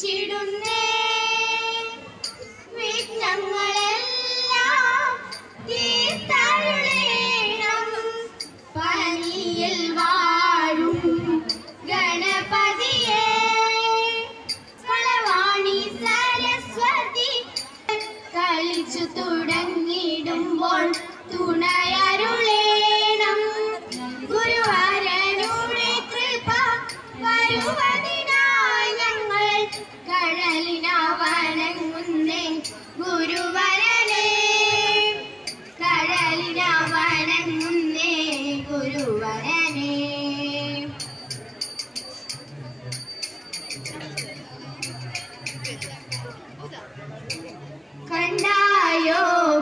നമിച്ചിടുന്നേ വിഘ്നങ്ങളെല്ലാം തീർത്തരുളേണം പനിയിൽ വാഴും ഗണപതിയെ കളവാണി സരസ്വതി കളിച്ചു തുടങ്ങിടുമ്പോൾ തുണയരുളേണം ഗുരുവാരനുടെ കൃപ വരുവതിനായി ഞങ്ങൾ കടലിനാ വണങ്ങുന്നേ ഗുരുവരനെ കടലിനാ വണങ്ങുന്നേ ഗുരുവരനെ കണ്ടായോ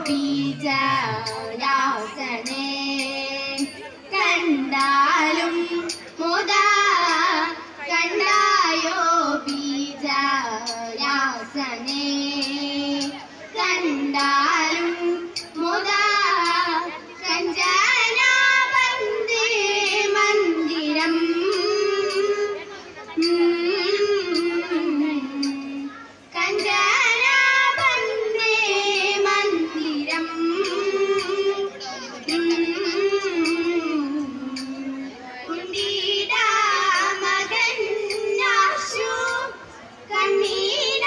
ബീജരാസനെ കണ്ടാലും മുതാ കണ്ടായോ ബീജരാസനെ കണ്ടാലും മുതാ കഞ്ചനാബന്ധി മന്ദിരം കഞ്ചനാബന്ധി മന്ദിരം കുണ്ടീടാ മകൻ നാശു കണ്ണീര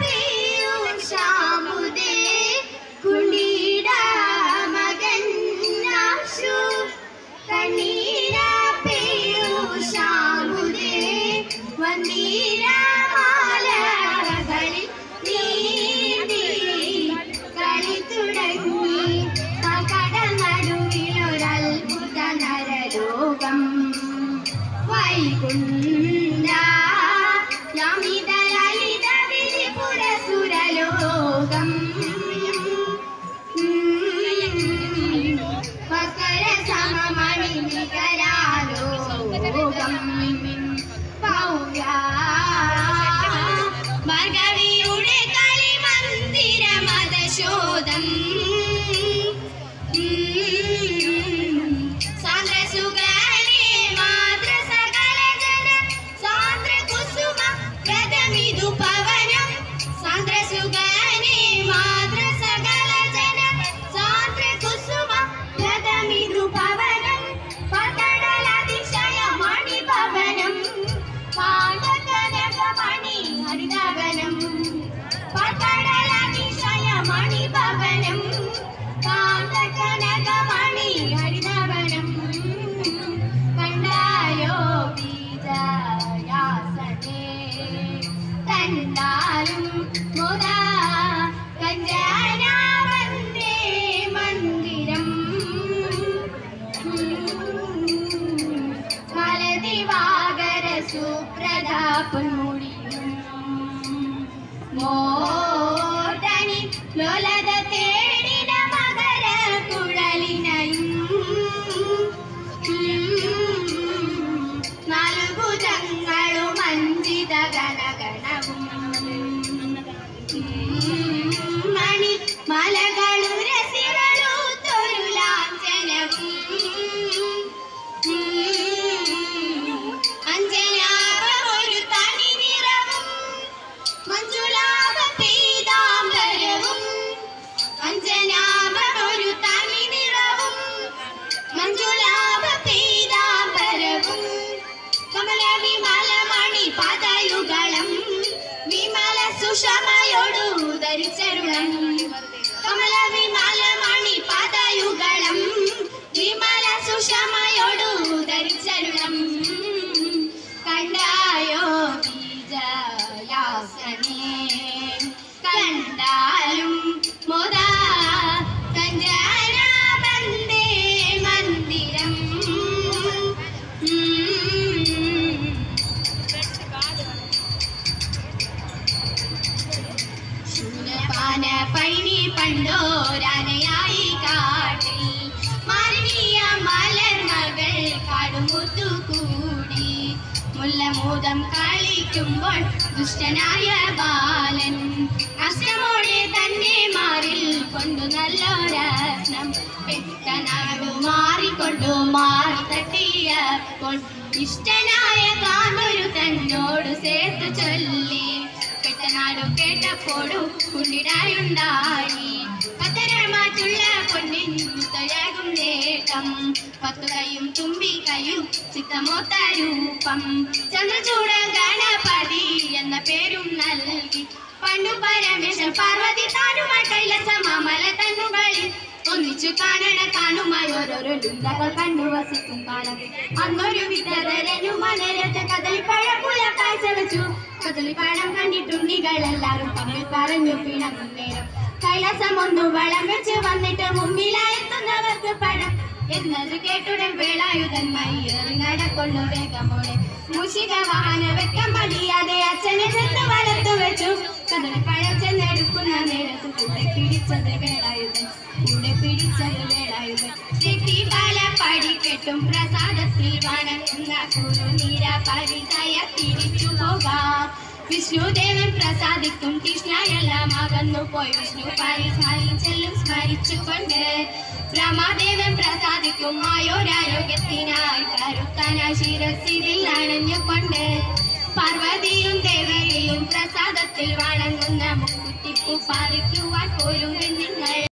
പീയൂഷാമുദേ കുണ്ടീട മകൻ നാശു കണ്ണീര പീയൂഷാമുദേ വന്ദീരമാലകളിൽ നീന്തി കളി തുടങ്ങി കടനടുവിലൊരത്ഭുത നരലോകം വൈകുണ്ഠ യമിത ലളിത വിരിപുരസുരലോകം വസര സമമണി നികരാലോകം പൗര ഭഗവിയുടെ കളിമന്ദിര മതശോധം സാന്ദ്രസുഗാനേ മാതൃസകല ജന സാന്ദ്ര കുസുമ പ്രഥമിതു പവനം സാന്ദ്രസുഗാനേ മാതൃസകല ജന സാന്ദ്ര കുസുമ പ്രഥമിതു പവനം പതടലതിശയ മണി പവനം പാടകനകമണി ഹരിതവനം പതടലതിശയ മണി പവനം പാടകനകമണി ഹരിതവനം കണ്ടായോ ബീജയാസനേ കണ്ടാലും മുതാ കഞ്ചനാവന്തേ മന്ദിരം മലദിവാകര സുപ്രതാപുടിയും മോടനി ലോലത തേടിന മകര കുഴലിനയും നാലുഭുജങ്ങളും അഞ്ചിത ഗണഗണവും മണി മലകളു രസികളു തൊരു ലാഞ്ചനവും അഞ്ജനാഭ ഒരു തനി നിറവും മഞ്ജുലാഭ പീതാംബരവും അഞ്ജനാഭ ഒരു തനി നിറവും മഞ്ജുലാഭ പീതാംബരവും കമല വിമല മണി പദയുഗളം വിമല സുഷമയോടു ധരിച്ചരുളം കമല വിമല മണി പദയുഗളം വിമല സുഷമയോടു ധരിച്ചരുളം കണ്ടായോ ബീജയാസനേ കണ്ടാലും മുതാ കഞ്ചനാബന്ധേ മന്ദിരം ശൂലപാന പൈനി പണ്ടോരാനയായി കാട്ടിൽ മാനവീയ മലർമകൾ കാടുമുത്തു കൂടി മുല്ലമൂതം കളിക്കുമ്പോൾ ദുഷ്ടനായ ബാലൻ അഷ്ടമോടെ തന്നെ മാറിൽ കൊണ്ടു നല്ലൊരത്നം പെട്ടനാടു മാറിക്കൊണ്ടു മാറി തട്ടിയപ്പോൾ ഇഷ്ടനായ കാതൊരു തന്നോട് ചേർത്ത് ചൊല്ലി നാടും കേട്ടപ്പോഴും കുണ്ടിടായുണ്ടായി പത്തരമാറ്റുള്ള പൊന്നിൻ മുത്തഴകും നേട്ടം പത്തു കൈയും തുമ്പി കൈയും ചിത്തമോത്ത രൂപം ചന്ദ്രചൂട ഗണപതി എന്ന പേരും നൽകി പണ്ടു പരമേശ പാർവതി താനുമായി കൈലസമാമല തന്നുകളിൽ ഒന്നിച്ചു കാണണ കാണുമായി ഓരോരോ ലുണ്ടകൾ കണ്ടു വസിക്കും കാലം അന്നൊരു വിദ്യാധരനു മലരത്തെ കദളിപ്പഴം പുല കാഴ്ച വെച്ചു കദളിപ്പഴം കണ്ടിട്ടുണ്ണികളെല്ലാരും തമ്മിൽ പറഞ്ഞു പിണങ്ങും നേരം കൈലാസം ഒന്നു വളം വെച്ച് വന്നിട്ട് മുമ്പിലായെത്തുന്നവർക്ക് പഴം എന്നത് കേട്ടുടൻ വേളായുധൻ മയ്യേറി നടക്കൊള്ളു വേഗമോടെ മുഷിക വാഹന വെക്കം മടിയാതെ അച്ഛനെ ചെന്ന് വലത്തു വെച്ചു കദളിപ്പഴം ചെന്നെടുക്കുന്ന നേരത്ത് കൂടെ പിടിച്ചത് വേളായുധൻ കൂടെ പിടിച്ചത് വേളായുധൻ പാല പടി കെട്ടും പ്രസാദത്തിൽ വണങ്ങുന്ന കുറുനീര പരിചയ തിരിച്ചു പോകാം വിഷ്ണുദേവൻ പ്രസാദിക്കും കൃഷ്ണയെല്ലാം അകന്നു പോയി വിഷ്ണു പരിസായി ചെല്ലും സ്മരിച്ചുകൊണ്ട് ബ്രഹ്മദേവൻ പ്രസാദിക്കും ആയോരാരോഗ്യത്തിനായി കരുത്തനായി ശിരസിരിൽ അണഞ്ഞുകൊണ്ട് പാർവതിയും ദേവരെയും പ്രസാദത്തിൽ വണങ്ങുന്ന മുക്കുത്തിപ്പു പാലിക്കുവാൻ പോരും നിങ്ങൾ